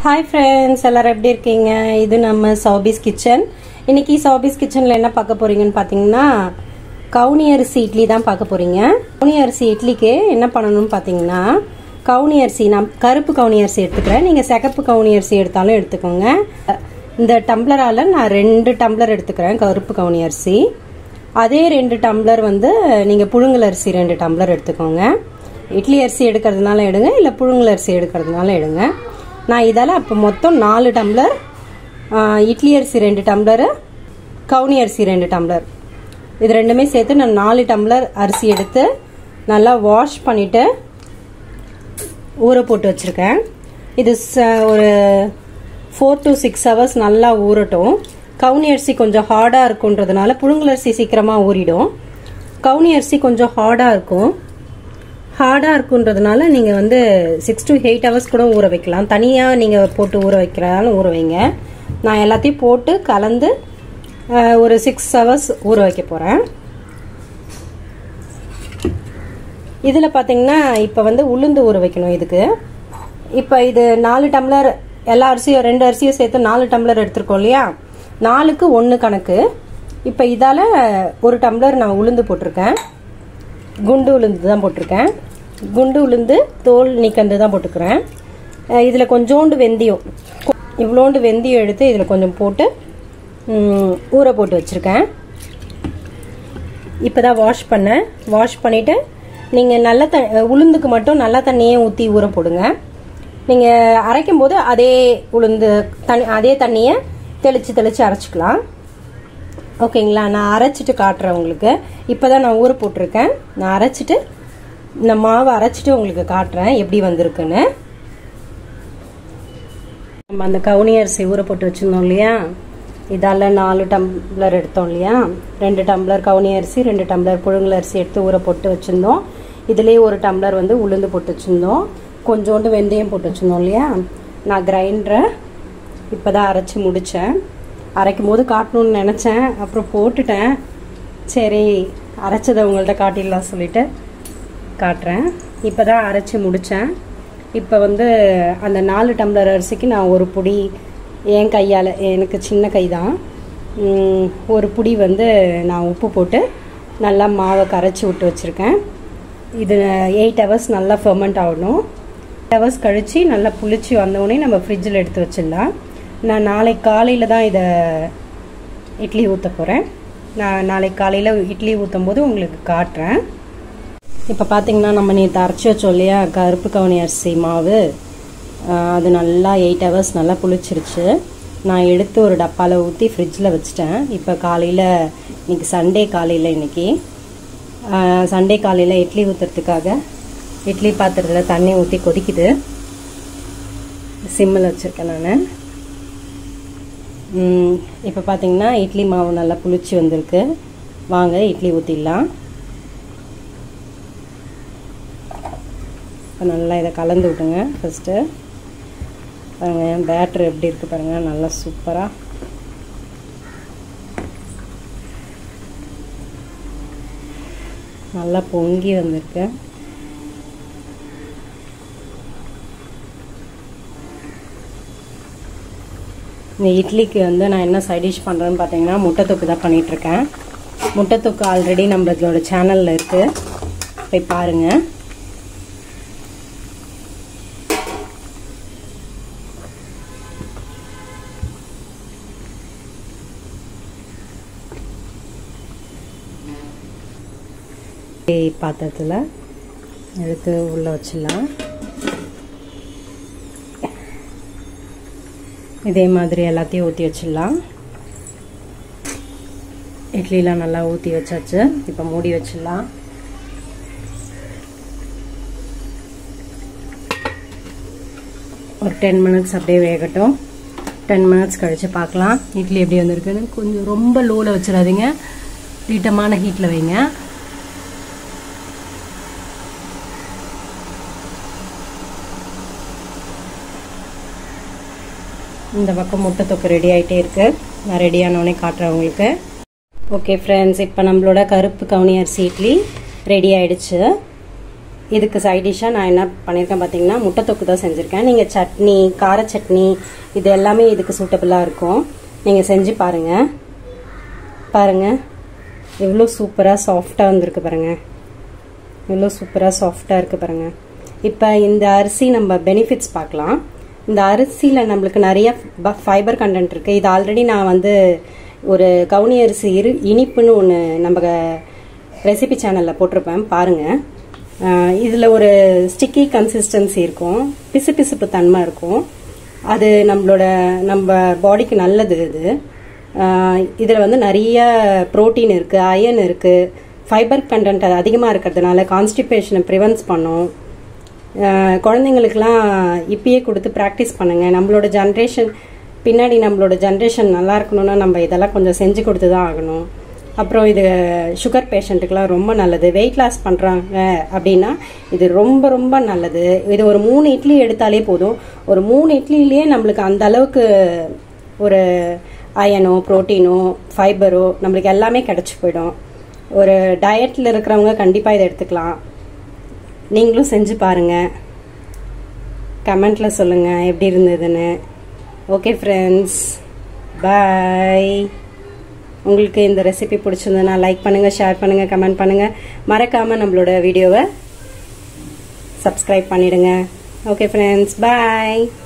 hi friends எல்லாரும் எப்படி இருக்கீங்க இது நம்ம சௌபிஸ் கிச்சன் இன்னைக்கு சௌபிஸ் கிச்சனில் என்ன பார்க்க போறீங்கன்னு பார்த்தீங்கன்னா கவுனி அரிசி இட்லி தான் பார்க்க போறீங்க கவுனி அரிசி இட்லிக்கு என்ன பண்ணணும்னு பார்த்தீங்கன்னா கவுனி அரிசி நான் கருப்பு கவுனி அரிசி எடுத்துக்கிறேன் நீங்கள் சிகப்பு கவுனி அரிசி எடுத்தாலும் எடுத்துக்கோங்க இந்த டம்ளரால் நான் ரெண்டு டம்ளர் எடுத்துக்கிறேன் கருப்பு கவுனி அரிசி அதே ரெண்டு டம்ளர் வந்து நீங்கள் புழுங்கல் அரிசி ரெண்டு டம்ளர் எடுத்துக்கோங்க இட்லி அரிசி எடுக்கிறதுனால எடுங்க இல்லை புழுங்கல் அரிசி எடுக்கிறதுனால எடுங்க நான் இதால் அப்போ மொத்தம் நாலு டம்ளர் ஆ, இட்லி அரிசி ரெண்டு டம்ளரு கவுனி அரிசி ரெண்டு டம்ளர் இது ரெண்டுமே சேர்த்து நான் நாலு டம்ளர் அரிசி எடுத்து நல்லா வாஷ் பண்ணிவிட்டு ஊற போட்டு வச்சுருக்கேன் இது ச- ஒரு ஃபோர் டு சிக்ஸ் ஹவர்ஸ் நல்லா ஊறட்டும் கவுனி அரிசி கொஞ்சம் ஹார்டாக இருக்குன்றதுனால புழுங்கல் அரிசி சீக்கிரமாக ஊறிடும் கவுனி அரிசி கொஞ்சம் ஹார்டாக இருக்கும் ஹார்டாக இருக்குன்றதுனால நீங்கள் வந்து சிக்ஸ் டு எயிட் ஹவர்ஸ் கூட ஊற வைக்கலாம் தனியாக நீங்கள் போட்டு ஊற வைக்கிறதாலும் ஊற வைங்க நான் எல்லாத்தையும் போட்டு கலந்து அஹ், ஒரு சிக்ஸ் ஹவர்ஸ் ஊற வைக்க போகிறேன் இதில் பார்த்தீங்கன்னா இப்போ வந்து உளுந்து ஊற வைக்கணும் இதுக்கு இப்போ இது நாலு டம்ளர் எல்லா அரிசியும் ரெண்டு அரிசியும் சேர்த்து நாலு டம்ளர் எடுத்திருக்கோம் இல்லையா நாலுக்கு ஒன்று கணக்கு இப்போ இதால் ஒரு டம்ளர் நான் உளுந்து போட்டிருக்கேன் குண்டு உளுந்து தான் போட்டிருக்கேன் குண்டு உளுந்து தோல் நீக்கந்து தான் போட்டுக்கிறேன் இதில் கொஞ்சோண்டு வெந்தயம் இவ்வளோண்டு வெந்தயம் எடுத்து இதில் கொஞ்சம் போட்டு ம், ஊற போட்டு வச்சுருக்கேன் இப்போ தான் வாஷ் பண்ணேன் வாஷ் பண்ணிவிட்டு நீங்கள் நல்ல த உளுந்துக்கு மட்டும் நல்ல தண்ணியே ஊற்றி ஊற போடுங்க நீங்கள் அரைக்கும் போது அதே உளுந்து தண்ணி அதே தண்ணியை தெளித்து தெளித்து அரைச்சிக்கலாம் ஓகேங்களா நான் அரைச்சிட்டு காட்டுறேன் உங்களுக்கு இப்போ தான் நான் ஊற போட்டிருக்கேன் நான் அரைச்சிட்டு இந்த மாவை அரைச்சிட்டு உங்களுக்கு காட்டுறேன் எப்படி வந்திருக்குன்னு நம்ம அந்த கவுனி அரிசி ஊற போட்டு வச்சுருந்தோம் இல்லையா இதால் நாலு டம்ளர் எடுத்தோம் இல்லையா ரெண்டு டம்ளர் கவுனி அரிசி ரெண்டு டம்ளர் புழுங்கல் அரிசி எடுத்து ஊற போட்டு வச்சுருந்தோம் இதுலேயே ஒரு டம்ளர் வந்து உளுந்து போட்டு வச்சுருந்தோம் கொஞ்சோண்டு வெந்தயம் போட்டு வச்சுருந்தோம் இல்லையா நான் கிரைண்டரை இப்போ தான் அரைச்சி முடித்தேன் அரைக்கும் போது காட்டணும்னு நினச்சேன் அப்புறம் போட்டுட்டேன் சரி அரைச்சதை உங்கள்கிட்ட காட்டிடலாம் சொல்லிட்டு காட்டுறேன் இப்போ தான் அரைச்சி முடித்தேன் இப்போ வந்து அந்த நாலு டம்ளர் அரிசிக்கு நான் ஒரு பொடி என் கையால் எனக்கு சின்ன கை தான் உம், ஒரு பொடி வந்து நான் உப்பு போட்டு நல்லா மாவை கரைச்சி விட்டு வச்சுருக்கேன் இது எயிட் ஹவர்ஸ் நல்லா ஃபெர்மெண்ட் ஆகணும் எயிட் ஹவர்ஸ் கழித்து நல்லா புளிச்சு வந்தோடனே நம்ம ஃப்ரிட்ஜில் எடுத்து வச்சிடலாம் நான் நாளைக்கு காலையில் தான் இதை இட்லி ஊற்ற போகிறேன் நான் நாளைக்கு காலையில் இட்லி ஊற்றும் போது உங்களுக்கு காட்டுறேன் இப்போ பார்த்தீங்கன்னா நம்ம நேற்று அரைச்சி வச்சோம் இல்லையா கருப்பு கவுனி அரிசி மாவு ஆஹ் அது நல்லா எயிட் ஹவர்ஸ் நல்லா புளிச்சிருச்சு நான் எடுத்து ஒரு டப்பாவில் ஊற்றி ஃப்ரிட்ஜில் வச்சுட்டேன் இப்போ காலையில் இன்னைக்கு சண்டே காலையில் இன்னைக்கு சண்டே காலையில் இட்லி ஊற்றுறதுக்காக இட்லி பாத்திரத்தில் தண்ணி ஊற்றி கொதிக்குது சிம்மில் வச்சுருக்கேன் நான் இப்போ பார்த்தீங்கன்னா இட்லி மாவு நல்லா புளிச்சு வந்திருக்கு வாங்க இட்லி ஊற்றிடலாம் இப்போ நல்லா இதை கலந்து விட்டுங்க ஃபஸ்ட்டு பாருங்கள் பேட்ரு எப்படி இருக்குது பாருங்கள் நல்லா சூப்பராக நல்லா பொங்கி வந்திருக்கு இந்த இட்லிக்கு வந்து நான் என்ன சைட் டிஷ் பண்ணுறேன்னு பார்த்தீங்கன்னா முட்டை தொக்கு தான் பண்ணிகிட்ருக்கேன் முட்டை தொக்கு ஆல்ரெடி நம்மளோட சேனலில் இருக்குது போய் பாருங்கள் பாத்திரத்தில் எடுத்து உள்ளே வச்சிடலாம் இதே மாதிரி எல்லாத்தையும் ஊற்றி வச்சிடலாம் இட்லிலாம் நல்லா ஊற்றி வச்சாச்சு இப்போ மூடி வச்சிடலாம் ஒரு டென் மினிட்ஸ் அப்படியே வேகட்டும் டென் மினிட்ஸ் கழித்து பார்க்கலாம் இட்லி எப்படி வந்திருக்குன்னு கொஞ்சம் ரொம்ப லோவில் வச்சிடாதீங்க நீட்டமான ஹீட்டில் வைங்க இந்த பக்கம் முட்டை தொக்கு ரெடி ஆகிட்டே இருக்கு நான் ரெடி ஆனோடனே காட்டுறேன் உங்களுக்கு ஓகே ஃப்ரெண்ட்ஸ் இப்போ நம்மளோட கருப்பு கவுனி அரிசி இட்லி ரெடி ஆயிடுச்சு இதுக்கு சைட் டிஷ்ஷாக நான் என்ன பண்ணியிருக்கேன் பார்த்தீங்கன்னா முட்டை தொக்கு தான் செஞ்சுருக்கேன் நீங்கள் சட்னி கார சட்னி இது எல்லாமே இதுக்கு சூட்டபுளாக இருக்கும் நீங்கள் செஞ்சு பாருங்கள் பாருங்கள் எவ்வளோ சூப்பராக சாஃப்டாக வந்திருக்கு பாருங்கள் எவ்வளோ சூப்பராக சாஃப்டாக இருக்குது பாருங்கள் இப்போ இந்த அரிசி நம்ம பெனிஃபிட்ஸ் பார்க்கலாம் இந்த அரிசியில் நம்மளுக்கு நிறைய ஃபைபர் கண்டென்ட் இருக்குது இது ஆல்ரெடி நான் வந்து ஒரு கவுனி அரிசி இரு இனிப்புன்னு ஒன்று நம்ம ரெசிபி சேனலில் போட்டிருப்பேன் பாருங்கள் இதில் ஒரு ஸ்டிக்கி கன்சிஸ்டன்சி இருக்கும் பிசு பிசுப்பு தன்மை இருக்கும் அது நம்மளோட நம்ம பாடிக்கு நல்லது இது இதில் வந்து நிறைய ப்ரோட்டீன் இருக்குது அயன் இருக்குது ஃபைபர் கண்டென்ட் அது அதிகமாக இருக்கிறதுனால கான்ஸ்டிபேஷனை ப்ரிவென்ஸ் பண்ணும் குழந்தைங்களுக்கெல்லாம் இப்பயே கொடுத்து ப்ராக்டிஸ் பண்ணுங்கள் நம்மளோட ஜென்ரேஷன் பின்னாடி நம்மளோட ஜென்ரேஷன் நல்லா இருக்கணும்னா நம்ம இதெல்லாம் கொஞ்சம் செஞ்சு கொடுத்து தான் ஆகணும் அப்புறம் இது சுகர் பேஷண்ட்டுக்கெலாம் ரொம்ப நல்லது வெயிட் லாஸ் பண்ணுறாங்க அப்படின்னா இது ரொம்ப ரொம்ப நல்லது இது ஒரு மூணு இட்லி எடுத்தாலே போதும் ஒரு மூணு இட்லிலேயே நம்மளுக்கு அந்த அளவுக்கு ஒரு அயனோ ப்ரோட்டீனோ ஃபைபரோ நம்மளுக்கு எல்லாமே கிடச்சி போயிடும் ஒரு டயட்டில் இருக்கிறவங்க கண்டிப்பாக இதை எடுத்துக்கலாம் நீங்களும் செஞ்சு பாருங்கள் கமெண்ட்டில் சொல்லுங்கள் எப்படி இருந்ததுன்னு ஓகே ஃப்ரெண்ட்ஸ் பாய் உங்களுக்கு இந்த ரெசிபி பிடிச்சிருந்ததுன்னா லைக் பண்ணுங்கள் ஷேர் பண்ணுங்கள் கமெண்ட் பண்ணுங்கள் மறக்காமல் நம்மளோட வீடியோவை சப்ஸ்கிரைப் பண்ணிடுங்க ஓகே ஃப்ரெண்ட்ஸ் பாய்